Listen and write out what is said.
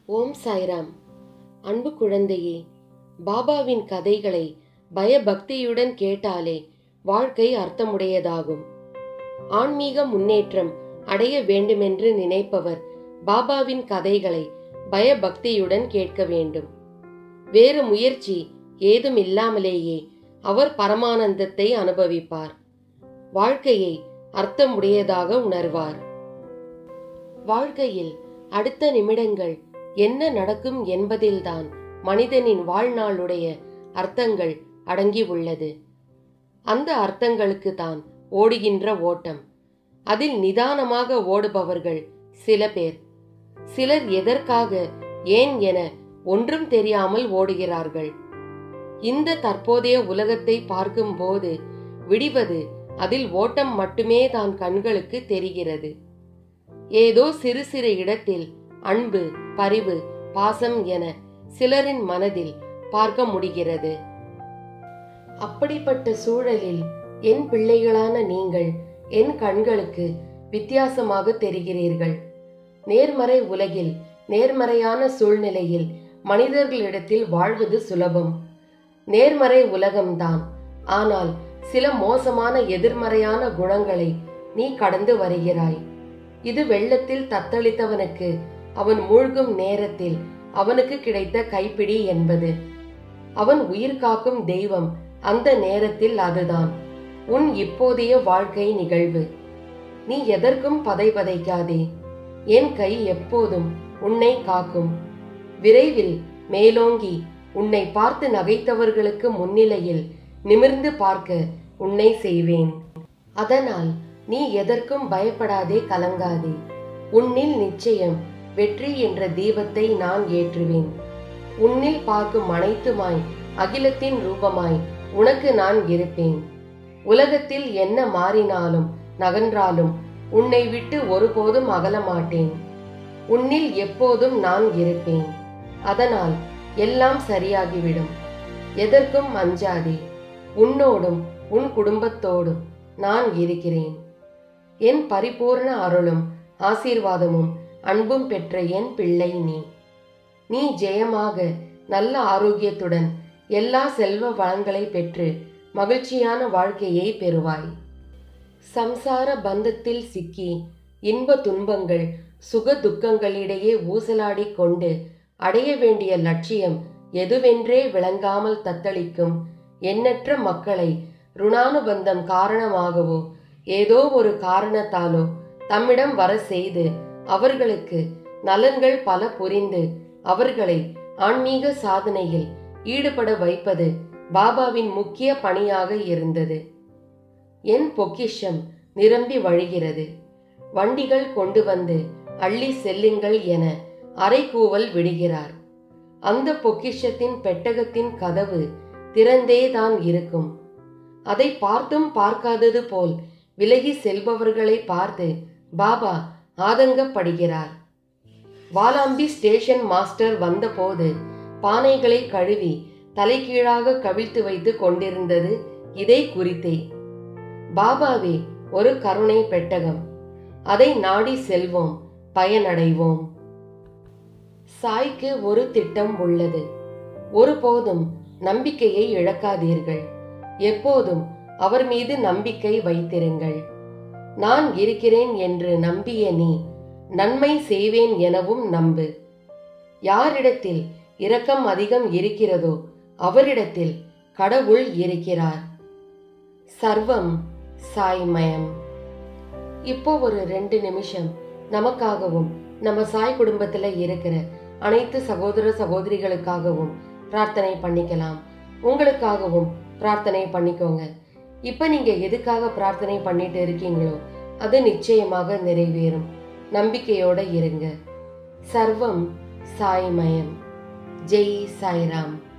ஓம் சாய்ராம் அன்பு குழந்தையே பாபாவின் கதைகளை பயபக்தியுடன் கேட்டாலே வாழ்க்கை அர்த்தமுடையதாகும் ஆன்மீக முன்னேற்றம் அடைய வேண்டுமென்று நினைப்பவர் பாபாவின் கதைகளை பயபக்தியுடன் கேட்க வேண்டும் வேறு முயற்சி ஏதும் இல்லாமலேயே அவர் பரமானந்தத்தை அனுபவிப்பார் வாழ்க்கையை அர்த்தமுடையதாக உணர்வார் வாழ்க்கையில் அடுத்த நிமிடங்கள் என்ன நடக்கும் என்பதில்தான் மனிதனின் வாழ்நாளுடைய அர்த்தங்கள் அடங்கி உள்ளது அந்த அர்த்தங்களுக்கு தான் ஓடுகின்ற ஓட்டம் அதில் நிதானமாக ஓடுபவர்கள் சில பேர் சிலர் எதற்காக ஏன் என ஒன்றும் தெரியாமல் ஓடுகிறார்கள் இந்த தற்போதைய உலகத்தை பார்க்கும்போது விடிவது அதில் ஓட்டம் மட்டுமே தான் கண்களுக்கு தெரிகிறது ஏதோ சிறு சிறு இடத்தில் அன்பு பரிவு பாசம் என சிலரின் மனதில் பார்க்க முடிகிறது அப்படிப்பட்ட சூழலில் என் பிள்ளைகளான நீங்கள் என் கண்களுக்கு வித்தியாசமாக தெரிகிறீர்கள் நேர்மறை உலகில் நேர்மறையான சூழ்நிலையில் மனிதர்களிடத்தில் வாழ்வது சுலபம் நேர்மறை உலகம்தான் ஆனால் சில மோசமான எதிர்மறையான குணங்களை நீ கடந்து வருகிறாய் இது வெள்ளத்தில் தத்தளித்தவனுக்கு அவன் மூழ்கும் நேரத்தில் அவனுக்கு கிடைத்த கைப்பிடி என்பது அவன் உயிர் காக்கும் தெய்வம் அந்த நேரத்தில் அதுதான் உன் இப்போதைய வாழ்க்கை நிகழ்வு நீ எதற்கும் பதை பதைக்காதே என் கை எப்போதும் உன்னை காக்கும் விரைவில் மேலோங்கி உன்னை பார்த்து நகைத்தவர்களுக்கு முன்னிலையில் நிமிர்ந்து பார்க்க உன்னை செய்வேன் அதனால் நீ எதற்கும் பயப்படாதே கலங்காதே உன்னில் நிச்சயம் வெற்றி என்ற தீபத்தை நான் ஏற்றுவேன் உன்னில் பார்க்கும் அனைத்துமாய் அகிலத்தின் ரூபமாய் உனக்கு நான் இருப்பேன் உலகத்தில் என்ன மாறினாலும் நகன்றாலும் உன்னை விட்டு ஒருபோதும் அகல மாட்டேன் உன்னில் எப்போதும் நான் இருப்பேன் அதனால் எல்லாம் சரியாகிவிடும் எதற்கும் அஞ்சாதே உன்னோடும் உன் குடும்பத்தோடும் நான் இருக்கிறேன் என் பரிபூர்ண அருளும் ஆசீர்வாதமும் அன்பும் பெற்ற என் பிள்ளை நீ நீ ஜெயமாக நல்ல ஆரோக்கியத்துடன் எல்லா செல்வ வளங்களை பெற்று மகிழ்ச்சியான வாழ்க்கையை பெறுவாய் சம்சார பந்தத்தில் சிக்கி இன்ப துன்பங்கள் சுக துக்கங்களிடையே ஊசலாடிக் கொண்டு அடைய வேண்டிய லட்சியம் எதுவென்றே விளங்காமல் தத்தளிக்கும் எண்ணற்ற மக்களை ருணானுபந்தம் காரணமாகவோ ஏதோ ஒரு காரணத்தாலோ தம்மிடம் வர செய்து அவர்களுக்கு நலன்கள் பல புரிந்து அவர்களை ஆன்மீக சாதனையில் ஈடுபட வைப்பது பாபாவின் முக்கிய பணியாக இருந்தது என் பொக்கிஷம் நிரம்பி வழிகிறது வண்டிகள் கொண்டு வந்து அள்ளி செல்லுங்கள் என அரைக்கூவல் விடுகிறார் அந்த பொக்கிஷத்தின் பெட்டகத்தின் கதவு திறந்தேதான் இருக்கும் அதை பார்த்தும் பார்க்காதது போல் விலகி செல்பவர்களை பார்த்து பாபா ஆதங்கப்படுகிறார் வாலாம்பி ஸ்டேஷன் மாஸ்டர் வந்தபோது பானைகளை கழுவி தலைகீழாக கவிழ்த்து வைத்து கொண்டிருந்தது இதை குறித்தே பாபாவே ஒரு கருணை பெட்டகம் அதை நாடி செல்வோம் பயனடைவோம் சாய்க்கு ஒரு திட்டம் உள்ளது ஒருபோதும் நம்பிக்கையை இழக்காதீர்கள் எப்போதும் அவர் மீது நம்பிக்கை வைத்திருங்கள் நான் இருக்கிறேன் என்று நம்பிய நீ நன்மை செய்வேன் எனவும் நம்பு யாரிடத்தில் இரக்கம் அதிகம் இருக்கிறதோ அவரிடத்தில் கடவுள் இருக்கிறார் சர்வம் சாய்மயம் இப்போ ஒரு ரெண்டு நிமிஷம் நமக்காகவும் நம்ம சாய் குடும்பத்தில் இருக்கிற அனைத்து சகோதர சகோதரிகளுக்காகவும் பிரார்த்தனை பண்ணிக்கலாம் உங்களுக்காகவும் பிரார்த்தனை பண்ணிக்கோங்க இப்போ நீங்க எதுக்காக பிரார்த்தனை பண்ணிட்டு இருக்கீங்களோ அது நிச்சயமாக நிறைவேறும் நம்பிக்கையோட இருங்க சர்வம் சாய்மயம் ஜெய் சாய்ராம்